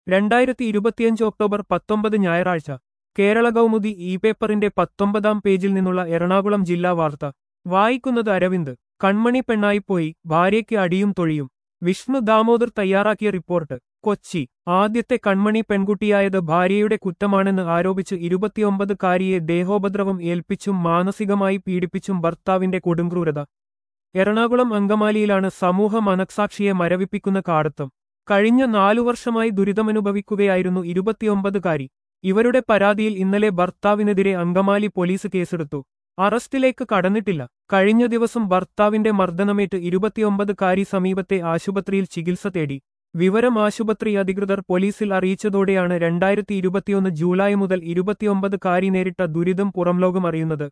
രണ്ടായിരത്തി ഇരുപത്തിയഞ്ച് ഒക്ടോബർ പത്തൊമ്പത് ഞായറാഴ്ച കേരള കൗമുദി ഇ പേപ്പറിന്റെ പത്തൊമ്പതാം പേജിൽ നിന്നുള്ള എറണാകുളം ജില്ലാ വാർത്ത വായിക്കുന്നത് അരവിന്ദ് കൺമണി പെണ്ണായിപ്പോയി ഭാര്യയ്ക്ക് അടിയും തൊഴിയും വിഷ്ണു ദാമോദർ തയ്യാറാക്കിയ റിപ്പോർട്ട് കൊച്ചി ആദ്യത്തെ കൺമണി പെൺകുട്ടിയായത് ഭാര്യയുടെ കുറ്റമാണെന്ന് ആരോപിച്ച് ഇരുപത്തിയൊമ്പതുകാരിയെ ദേഹോപദ്രവം ഏൽപ്പിച്ചും മാനസികമായി പീഡിപ്പിച്ചും ഭർത്താവിന്റെ കൊടുംക്രൂരത എറണാകുളം അങ്കമാലിയിലാണ് സമൂഹ മനസാക്ഷിയെ മരവിപ്പിക്കുന്ന കാടത്തം കഴിഞ്ഞ നാലു വർഷമായി ദുരിതമനുഭവിക്കുകയായിരുന്നു ഇരുപത്തിയൊമ്പതുകാരി ഇവരുടെ പരാതിയിൽ ഇന്നലെ ഭർത്താവിനെതിരെ അങ്കമാലി പോലീസ് കേസെടുത്തു അറസ്റ്റിലേക്ക് കടന്നിട്ടില്ല കഴിഞ്ഞ ദിവസം ഭർത്താവിന്റെ മർദ്ദനമേറ്റ് ഇരുപത്തിയൊമ്പതുകാരി സമീപത്തെ ആശുപത്രിയിൽ ചികിത്സ തേടി വിവരം ആശുപത്രി അധികൃതർ പോലീസിൽ അറിയിച്ചതോടെയാണ് രണ്ടായിരത്തി ഇരുപത്തിയൊന്ന് ജൂലൈ മുതൽ ഇരുപത്തിയൊമ്പതുകാരി നേരിട്ട ദുരിതം പുറംലോകം അറിയുന്നത്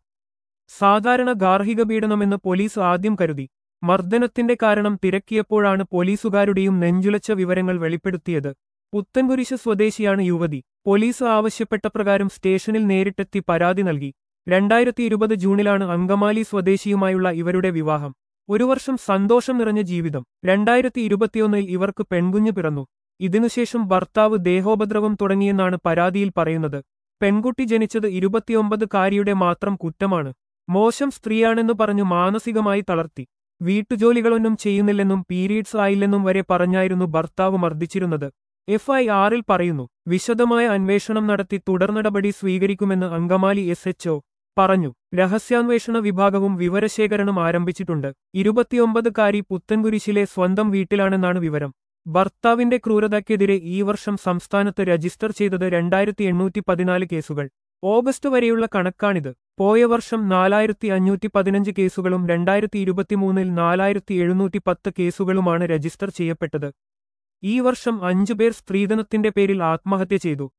സാധാരണ ഗാർഹിക പീഡനമെന്ന് പോലീസ് ആദ്യം കരുതി മർദ്ദനത്തിന്റെ കാരണം തിരക്കിയപ്പോഴാണ് പോലീസുകാരുടെയും നെഞ്ചുലച്ച വിവരങ്ങൾ വെളിപ്പെടുത്തിയത് പുത്തൻകുരിശ് സ്വദേശിയാണ് യുവതി പോലീസ് ആവശ്യപ്പെട്ട പ്രകാരം സ്റ്റേഷനിൽ നേരിട്ടെത്തി പരാതി നൽകി രണ്ടായിരത്തി ഇരുപത് ജൂണിലാണ് അങ്കമാലി സ്വദേശിയുമായുള്ള ഇവരുടെ വിവാഹം ഒരു വർഷം സന്തോഷം നിറഞ്ഞ ജീവിതം രണ്ടായിരത്തി ഇരുപത്തിയൊന്നിൽ ഇവർക്ക് പെൺകുഞ്ഞ് പിറന്നു ഇതിനുശേഷം ഭർത്താവ് ദേഹോപദ്രവം തുടങ്ങിയെന്നാണ് പരാതിയിൽ പറയുന്നത് പെൺകുട്ടി ജനിച്ചത് ഇരുപത്തിയൊമ്പത് കാരിയുടെ മാത്രം കുറ്റമാണ് മോശം സ്ത്രീയാണെന്ന് പറഞ്ഞു മാനസികമായി തളർത്തി വീട്ടുജോലികളൊന്നും ചെയ്യുന്നില്ലെന്നും പീരീഡ്സ് ആയില്ലെന്നും വരെ പറഞ്ഞായിരുന്നു ഭർത്താവ് മർദ്ദിച്ചിരുന്നത് എഫ് ഐ ആറിൽ പറയുന്നു വിശദമായ അന്വേഷണം നടത്തി തുടർ നടപടി സ്വീകരിക്കുമെന്ന് അങ്കമാലി എസ് എച്ച്ഒ പറഞ്ഞു രഹസ്യാന്വേഷണ വിഭാഗവും വിവരശേഖരണം ആരംഭിച്ചിട്ടുണ്ട് ഇരുപത്തിയൊമ്പതുകാരി പുത്തൻകുരിശിലെ സ്വന്തം വീട്ടിലാണെന്നാണ് വിവരം ഭർത്താവിന്റെ ക്രൂരതയ്ക്കെതിരെ ഈ വർഷം സംസ്ഥാനത്ത് രജിസ്റ്റർ ചെയ്തത് രണ്ടായിരത്തി എണ്ണൂറ്റി പതിനാല് കേസുകൾ ഓഗസ്റ്റ് വരെയുള്ള കണക്കാണിത് പോയ വർഷം നാലായിരത്തി അഞ്ഞൂറ്റി പതിനഞ്ച് കേസുകളും രണ്ടായിരത്തി ഇരുപത്തിമൂന്നിൽ നാലായിരത്തി എഴുന്നൂറ്റി പത്ത് കേസുകളുമാണ് രജിസ്റ്റർ ചെയ്യപ്പെട്ടത് ഈ വർഷം അഞ്ചുപേർ സ്ത്രീധനത്തിന്റെ പേരിൽ ആത്മഹത്യ ചെയ്തു